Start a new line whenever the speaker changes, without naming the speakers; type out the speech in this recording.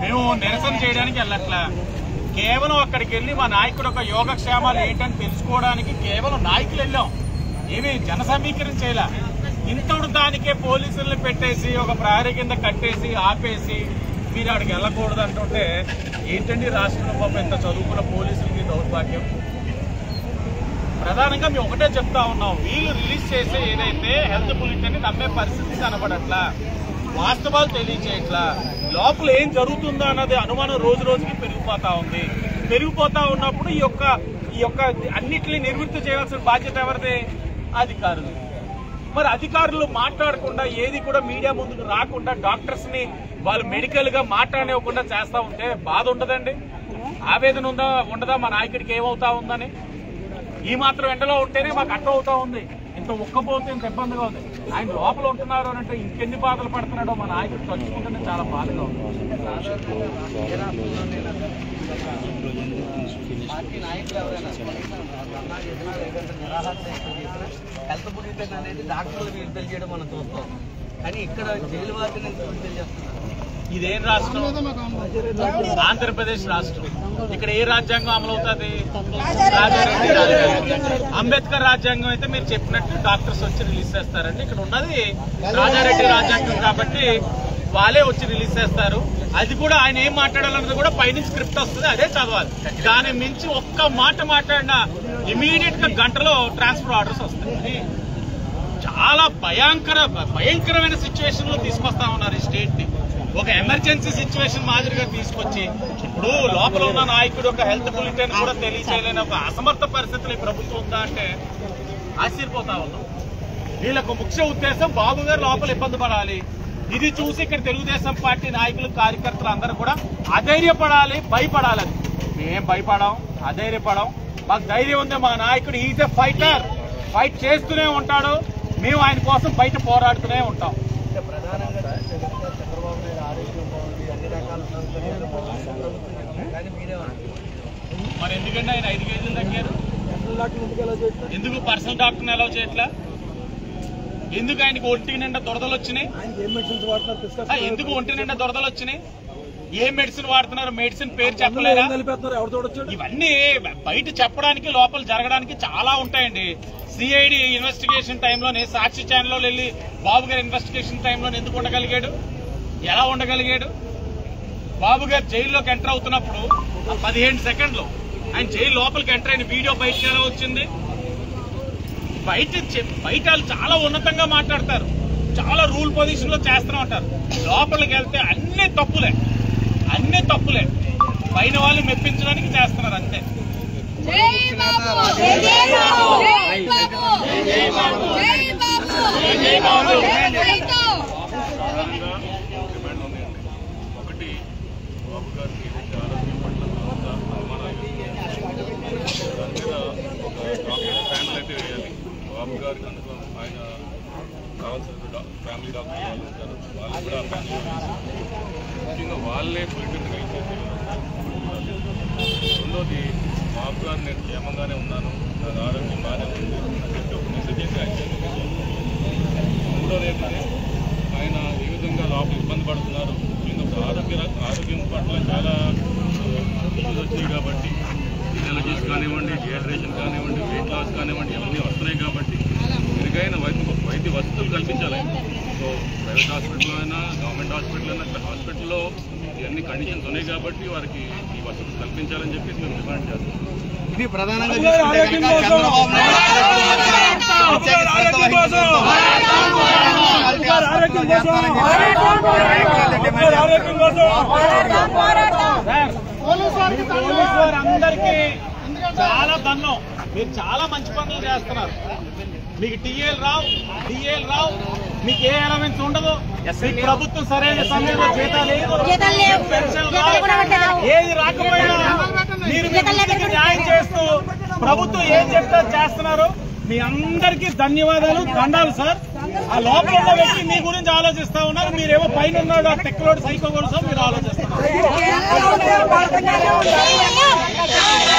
మేము నిరసన చేయడానికి వెళ్ళట్లా కేవలం అక్కడికి వెళ్ళి మా నాయకుడు ఒక యోగక్షేమాలు ఏంటని తెలుసుకోవడానికి కేవలం నాయకులు వెళ్ళాం ఏమి జన సమీకరణ చేయలే ఇంతడు దానికే పోలీసుల్ని పెట్టేసి ఒక ప్రహరీ కింద కట్టేసి ఆపేసి మీరు అక్కడికి వెళ్ళకూడదు అంటుంటే ఏంటండి రాష్ట్రంలో పాపం ఎంత చదువుకున్న పోలీసులకి దౌర్భాగ్యం ప్రధానంగా మేము ఒకటే చెప్తా ఉన్నాం వీళ్ళు రిలీజ్ చేసే ఏదైతే హెల్త్ బులెటిన్ నమ్మే పరిస్థితి కనబడట్లా వాస్తవాలు తెలియచేయట్లా లోపల ఏం జరుగుతుందో అన్నది అనుమానం రోజు రోజుకి పెరిగిపోతా ఉంది పెరిగిపోతా ఉన్నప్పుడు ఈ యొక్క ఈ యొక్క అన్నిటిని నిర్వృత్తి చేయాల్సిన బాధ్యత ఎవరిది అధికారులు మరి అధికారులు మాట్లాడకుండా ఏది కూడా మీడియా ముందుకు రాకుండా డాక్టర్స్ ని వాళ్ళు మెడికల్ గా మాట్లాడనివ్వకుండా చేస్తా ఉంటే బాధ ఉండదండి ఆవేదన ఉందా ఉండదా మా నాయకుడికి ఏమవుతా ఉందని ఈ మాత్రం ఎండలో ఉంటేనే మాకు అర్థం అవుతా ఉంది ఇంత ఉక్కపోతే ఇంత ఇబ్బందిగా ఉంది ఆయన లోపల ఉంటున్నారు అని అంటే ఇంకెన్ని బాధలు పడుతున్నాడో మా నాయకుడు తలుచుకుంటేనే చాలా బాధగా ఉంది
పార్టీ నాయకులు ఎవరైనా ధర్నా చేసినా లేదంటే నిరాహార దీక్ష చేసినా హెల్త్ బులెటిన్ అనేది డాక్టర్లు విడుదల చేయడం మనం చూస్తాం కానీ ఇక్కడ జైలు వారిని ఎందుకు విడుదల చేస్తున్నారు
ఇదేం రాష్ట్రం ఆంధ్రప్రదేశ్ రాష్ట్రం ఇక్కడ ఏ రాజ్యాంగం అమలవుతుంది రాజారెడ్డి రాజ్యాంగం అంబేద్కర్ రాజ్యాంగం అయితే మీరు చెప్పినట్టు డాక్టర్స్ వచ్చి రిలీజ్ చేస్తారండి ఇక్కడ ఉన్నది రాజారెడ్డి రాజ్యాంగం కాబట్టి వాళ్ళే వచ్చి రిలీజ్ చేస్తారు అది కూడా ఆయన ఏం మాట్లాడాలన్నది కూడా పైనుంచి స్క్రిప్ట్ వస్తుంది అదే చదవాలి దాని మించి ఒక్క మాట మాట్లాడినా ఇమీడియట్ గా గంటలో ట్రాన్స్ఫర్ ఆర్డర్స్ వస్తాయి చాలా భయంకర భయంకరమైన సిచ్యువేషన్ లో తీసుకొస్తా ఉన్నారు ఈ స్టేట్ ని ఒక ఎమర్జెన్సీ సిచ్యువేషన్ మాదిరిగా తీసుకొచ్చి ఇప్పుడు లోపల ఉన్న నాయకుడు ఒక హెల్త్ బులెటిన్ కూడా తెలియచేయలేని ఒక అసమర్థ పరిస్థితులు ఈ ప్రభుత్వం ఉందా అంటే ఆశ్చర్యపోతా ఉన్నాం వీళ్ళకు ముఖ్య ఉద్దేశం బాబు గారు లోపల ఇబ్బంది పడాలి ఇది చూసి ఇక్కడ తెలుగుదేశం పార్టీ నాయకులు కార్యకర్తలు అందరూ కూడా అధైర్యపడాలి భయపడాలి మేం భయపడాం అధైర్యపడాం మాకు ధైర్యం ఉంది మా నాయకుడు ఈజ్ ఎ ఫైటర్ ఫైట్ చేస్తూనే ఉంటాడు మేము ఆయన కోసం బయట పోరాడుతూనే ఉంటాం
అంటే ప్రధానంగా చూస్తే కనుక చంద్రబాబు నాయుడు ఆరోగ్యం బాగుంది అన్ని రకాల సౌకర్యాలు బాగుంది ప్రభుత్వం చెప్తుంది. కానీ మీరేమన్నారు
మరి ఎందుకంటే ఆయన ఐదు కేజీలు తగ్గారు ఎందుకు పర్సనల్ డాక్టర్ అలౌ చేయట్లా ఎందుకు ఆయనకు ఒంటి నిండా దొరదలు వచ్చినాయి ఆ, ఎందుకు ఒంటి నిండా దొరదలు వచ్చినాయి ఏ మెడిసిన్ వాడుతున్నారు మెడిసిన్ పేరు చెప్పలేరా ఇవన్నీ బయట చెప్పడానికి లోపల జరగడానికి చాలా ఉంటాయండి సిఐడి ఇన్వెస్టిగేషన్ టైంలోనే సాక్షి ఛానల్లో వెళ్ళి బాబు గారి ఇన్వెస్టిగేషన్ టైంలో ఎందుకు ఉండగలిగాడు ఎలా ఉండగలిగాడు బాబు గారు జైల్లోకి ఎంటర్ అవుతున్నప్పుడు ఆ పదిహేను సెకండ్లు ఆయన జైలు లోపలికి ఎంటర్ అయిన వీడియో బయటకు ఎలా వచ్చింది బయట చెప్- బయట వాళ్ళు చాలా ఉన్నతంగా మాట్లాడతారు చాలా రూల్ పొజిషన్ లో చేస్తూనే ఉంటారు లోపలికి వెళ్తే అన్ని తప్పులే అన్ని తప్పులే పైన వాళ్ళు మెప్పించడానికి చేస్తున్నారు అంతే
జై బాబు జై బాబు జై బాబు జై బాబు జై బాబు జై బాబు
ప్రధానంగా డిమాండ్ ఉన్నాయండి ఒకటి బాబు గారికి ఏదైతే ఆరోగ్యం పట్ల కొంత అనుమానాలు ఉన్నాయి. దాని మీద ఒక డాక్టర్ ప్యానల్ అయితే వేయాలి బాబు గారికి అందులో ఆయన కావాల్సిన డా- ఫ్యామిలీ డాక్టర్ వాళ్ళు ఉంటారు వాళ్ళు కూడా ఆ ప్యానల్ ముఖ్యంగా వాళ్ళే బులెటిన్ ఇచ్చేసి రెండోది బాబు గారు నేను క్షేమంగానే ఉన్నాను నాకు ఆరోగ్యం బాగానే ఉంది అని చెప్పి ఒక మెసేజ్ అయితే ఆయన చేయాలి. మూడోది ఏంటంటే ఆయన ఏ విధంగా లోపల ఇబ్బంది పడుతున్నారు ఎందుకు ఆరోగ్య ఆరోగ్యం పట్ల చాలా ఇష్యూస్ వచ్చాయి కాబట్టి ఎలర్జీస్ కానివ్వండి డిహైడ్రేషన్ కానివ్వండి వెయిట్ లాస్ కానివ్వండి ఇవన్నీ వస్తున్నాయి కాబట్టి మెరుగైన వైద్య వైద్య వసతులు కల్పించాలి సో ప్రైవేట్ హాస్పిటల్ అయినా గవర్నమెంట్ హాస్పిటల్ అయినా ఇక్కడ హాస్పిటల్లో ఇవన్నీ కండిషన్స్ ఉన్నాయి కాబట్టి వారికి ఈ వసతులు కల్పించాలని చెప్పేసి మేము డిమాండ్ చేస్తాం
ఇది ప్రధానంగా చూసుకుంటే కనుక చంద్రబాబు నాయుడు ప్రత్యేక శ్రద్ధ వహించడంతో హాస్పిటల్ చేస్తారని చెప్పి నాయకులు డిమాండ్ చేస్తున్నారు.
పోలీసు వారందరికీ చాలా దన్నం మీరు చాలా మంచి పనులు చేస్తున్నారు మీకు టీఏలు రావు డిఏలు రావు మీకు ఏ ఎలవెన్స్ ఉండదు మీకు ప్రభుత్వం సరైన సమయంలో జీతాలు లేదు.
జీతాలు లేవు.
పెన్షన్
జీతాలు
రావు.
కూడా పెట్టలేవు.
ఏది రాకపోయినా మీరు మీ
జీతాలు
వృత్తికి
లేకుండా
న్యాయం చేస్తూ ప్రభుత్వం ఏం చెప్తే అది చేస్తున్నారు మీ అందరికీ ధన్యవాదాలు దండాలు సార్ ఆ లోపల ఉన్న వ్యక్తి మీ గురించి ఆలోచిస్తా ఉన్నారు మీరేమో పైన ఉన్నాడు ఆ టెక్లోడ్ సైకో కోసం మీరు ఆలోచిస్తున్నారు
జై బాబు